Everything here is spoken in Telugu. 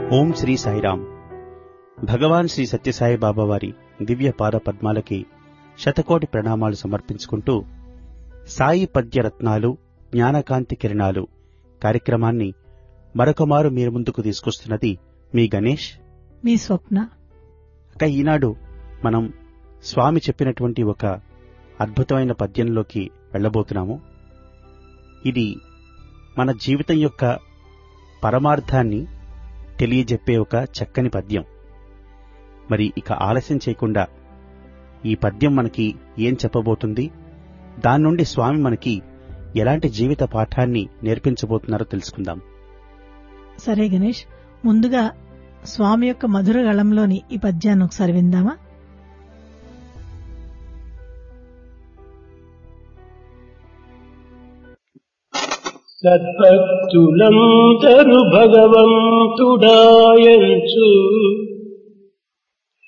ఓం శ్రీ సాయిరామ్ భగవాన్ శ్రీ సత్యసాయి బాబా వారి దివ్య పాద పద్మాలకి శతకోటి ప్రణామాలు సమర్పించుకుంటూ సాయి పద్యరత్నాలు జ్ఞానకాంతి కిరణాలు కార్యక్రమాన్ని మరొకమారు మీరు ముందుకు తీసుకొస్తున్నది మీ గణేష్ మీ స్వప్న ఇక ఈనాడు మనం స్వామి చెప్పినటువంటి ఒక అద్భుతమైన పద్యంలోకి వెళ్ళబోతున్నాము ఇది మన జీవితం యొక్క పరమార్థాన్ని తెలియజెప్పే ఒక చక్కని పద్యం మరి ఇక ఆలస్యం చేయకుండా ఈ పద్యం మనకి ఏం చెప్పబోతుంది దాని నుండి స్వామి మనకి ఎలాంటి జీవిత పాఠాన్ని నేర్పించబోతున్నారో తెలుసుకుందాం సరే గణేష్ ముందుగా స్వామి యొక్క మధుర గళంలోని ఈ పద్యాన్ని ఒకసారి విందామా సద్భక్తులందరు భగవంతుడాయంచు